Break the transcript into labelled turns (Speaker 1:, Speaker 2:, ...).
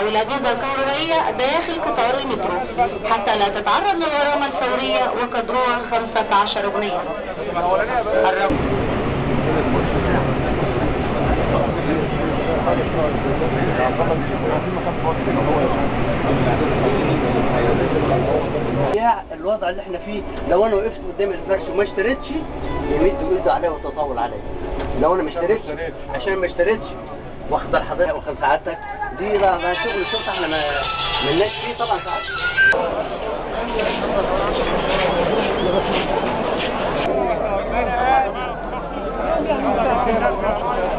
Speaker 1: أو الأجهزة الكهربائية داخل قطار المترو حتى لا تتعرض للغرامة الفورية وقدرها 15 جنيه الرقم
Speaker 2: يا الوضع اللي احنا فيه لو انا وقفت قدام الفرش وما اشتريتش يمد ايده عليا وتطاول عليا لو انا ما اشتريتش عشان ما اشتريتش واخد بال حضرتك واخد سعادتك دي بقى بقى شغل شرطه احنا ما مالناش فيه طبعا سعادتك